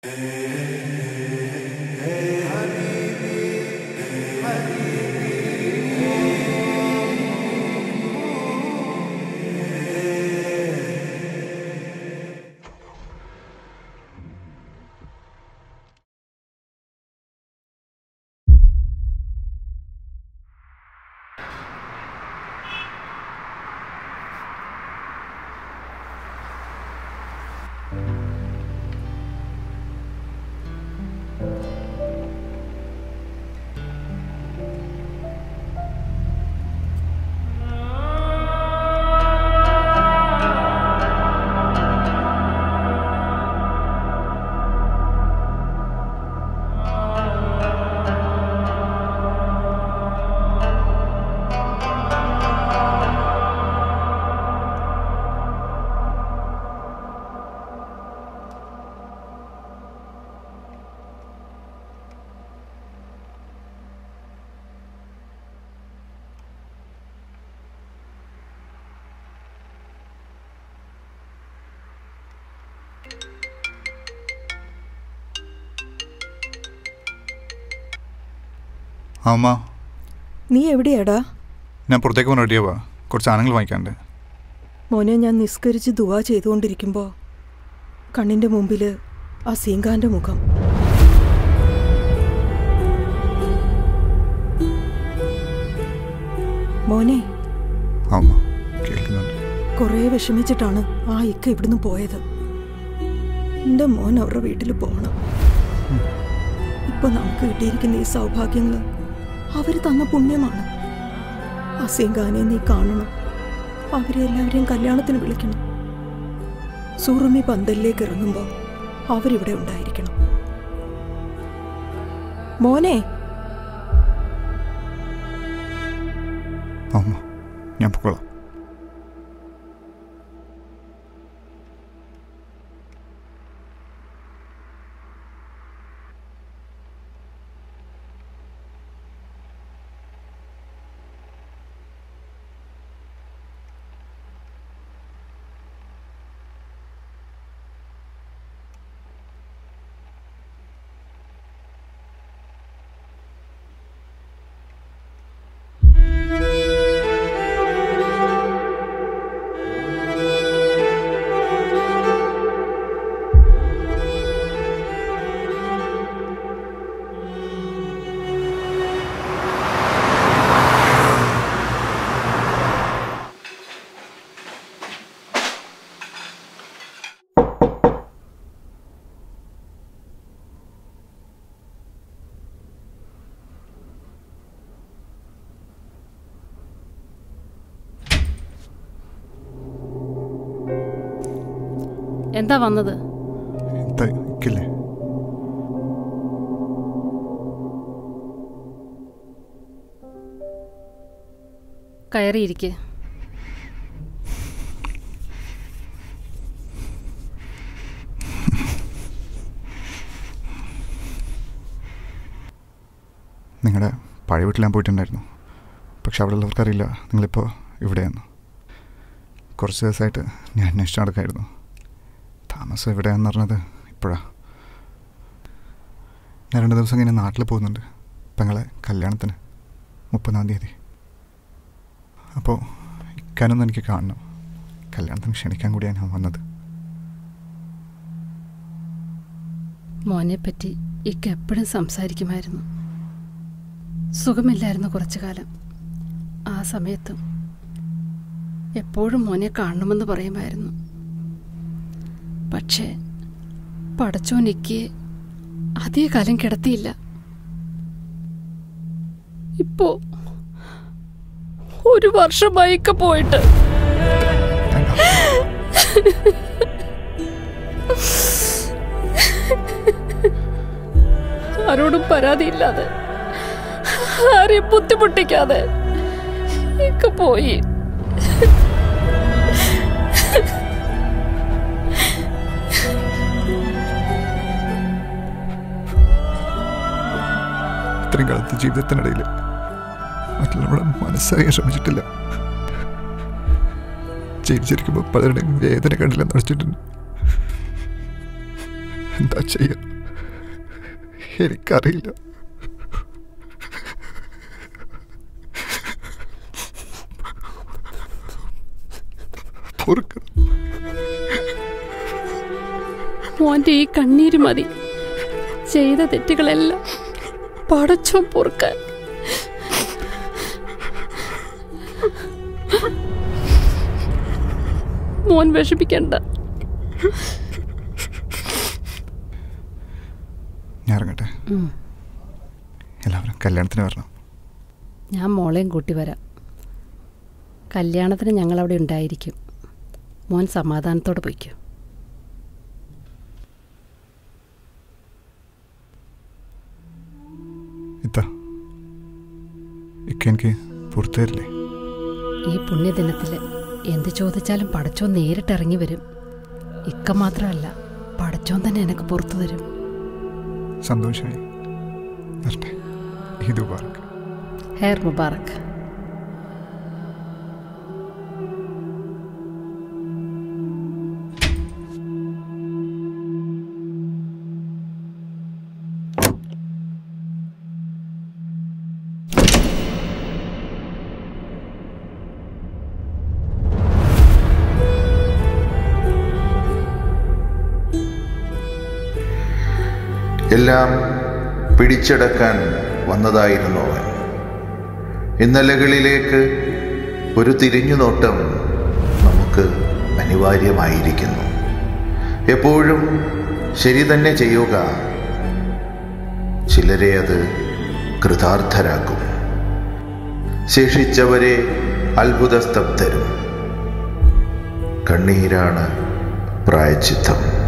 അമ്മ നീ എവിടെയാടാ ഞാൻ പുറത്തേക്ക് പോകാൻ റെഡിയാവാ കുറച്ച് സാധനങ്ങൾ വാങ്ങിക്കാണ്ട് മോനെ ഞാൻ നിസ്കരിച്ച് ദുവാ ചെയ്തുകൊണ്ടിരിക്കുമ്പോൾ കണ്ണിൻ്റെ മുമ്പിൽ ആ സീങ്കാൻ്റെ മുഖം മോനെ അമ്മ കേൾക്കുന്നുണ്ട് കുറേ വിഷമിച്ചിട്ടാണ് ആ ഇക്ക ഇവിടുന്ന് പോയത് എൻ്റെ മോൻ അവരുടെ വീട്ടിൽ പോകണം ഇപ്പൊ നമുക്ക് കിട്ടിയിരിക്കുന്ന ഈ സൗഭാഗ്യങ്ങൾ അവർ തന്ന പുണ്യമാണ് അസീങ്കാനെ നീ കാണണം അവരെ എല്ലാവരെയും കല്യാണത്തിന് വിളിക്കണം സൂറുമി പന്തലിലേക്ക് ഇറങ്ങുമ്പോൾ അവരിവിടെ ഉണ്ടായിരിക്കണം മോനെ അമ്മ ഞാൻ പൊക്കോളാം എന്താ വന്നത് എന്താ ഇക്കില്ലേ കയറിയിരിക്കെ നിങ്ങളുടെ പഴയ വീട്ടിൽ ഞാൻ പോയിട്ടുണ്ടായിരുന്നു പക്ഷെ അവിടെ ഉള്ളവർക്കറിയില്ല നിങ്ങളിപ്പോൾ ഇവിടെയാണ് കുറച്ച് ദിവസമായിട്ട് ഞാൻ അന്വേഷിച്ച് നടക്കായിരുന്നു താമസം എവിടെയാണെന്ന് പറഞ്ഞത് ഇപ്പോഴാണ് ഞാൻ രണ്ട് ദിവസം കഴിഞ്ഞ് നാട്ടിൽ പോകുന്നുണ്ട് പെങ്ങളെ കല്യാണത്തിന് മുപ്പതാം തീയതി അപ്പോൾ ഇക്കാനൊന്നും എനിക്ക് കാണണം കല്യാണത്തിന് ക്ഷണിക്കാൻ കൂടിയാണ് ഞാൻ വന്നത് മോനെ പറ്റി ഇക്ക എപ്പോഴും സംസാരിക്കുമായിരുന്നു സുഖമില്ലായിരുന്നു കുറച്ചു കാലം ആ സമയത്തും എപ്പോഴും മോനെ കാണണമെന്ന് പറയുമായിരുന്നു പക്ഷേ പടച്ചോൻ ഇക്കയെ അധിക കാലം കിടത്തിയില്ല ഇപ്പോ ഒരു വർഷമായി ഇക്ക പോയിട്ട് ആരോടും പരാതിയില്ലാതെ ആരെയും ബുദ്ധിമുട്ടിക്കാതെ ഇക്ക പോയി ഇത്രയും കാലത്തെ ജീവിതത്തിനിടയിൽ മറ്റുള്ളവരുടെ മനസ്സറിയാൻ ശ്രമിച്ചിട്ടില്ല ജീവിച്ചിരിക്കുമ്പോൾ പലരുടെയും വേദന കണ്ടില്ലെന്ന് അടച്ചിട്ടുണ്ട് എന്താ ചെയ്യുക എനിക്കറിയില്ല പൊറുക്കണം മോന്റെ ഈ കണ്ണീര് മതി ചെയ്ത തെറ്റുകളെല്ലാം പടച്ചോ പൊറുക്കാൻ മോൻ വിഷമിക്കണ്ട ഞാൻ ഇറങ്ങട്ടെ എല്ലാവരും കല്യാണത്തിന് വരണം ഞാൻ മോളെയും കൂട്ടി വരാം കല്യാണത്തിന് ഞങ്ങളവിടെ ഉണ്ടായിരിക്കും മോൻ സമാധാനത്തോടെ പോയിക്കോ ഇത്ത ഇക്ക എനിക്ക് പുറത്തു തരില്ലേ ഈ പുണ്യദിനത്തിൽ എന്ത് ചോദിച്ചാലും പടച്ചോൻ നേരിട്ടിറങ്ങി വരും ഇക്ക മാത്രമല്ല പടച്ചോൻ തന്നെ എനിക്ക് പുറത്തു തരും സന്തോഷമായി വരട്ടെ ഇത് പാർക്ക് ഹെയർ മുബാറക്ക് എല്ലാം പിടിച്ചടക്കാൻ വന്നതായിരുന്നു അവൻ ഇന്നലകളിലേക്ക് ഒരു തിരിഞ്ഞുനോട്ടം നമുക്ക് അനിവാര്യമായിരിക്കുന്നു എപ്പോഴും ശരി തന്നെ ചെയ്യുക ചിലരെ അത് കൃതാർത്ഥരാക്കും ശേഷിച്ചവരെ അത്ഭുതസ്തബ്ധരും കണ്ണീരാണ് പ്രായച്ചിത്തം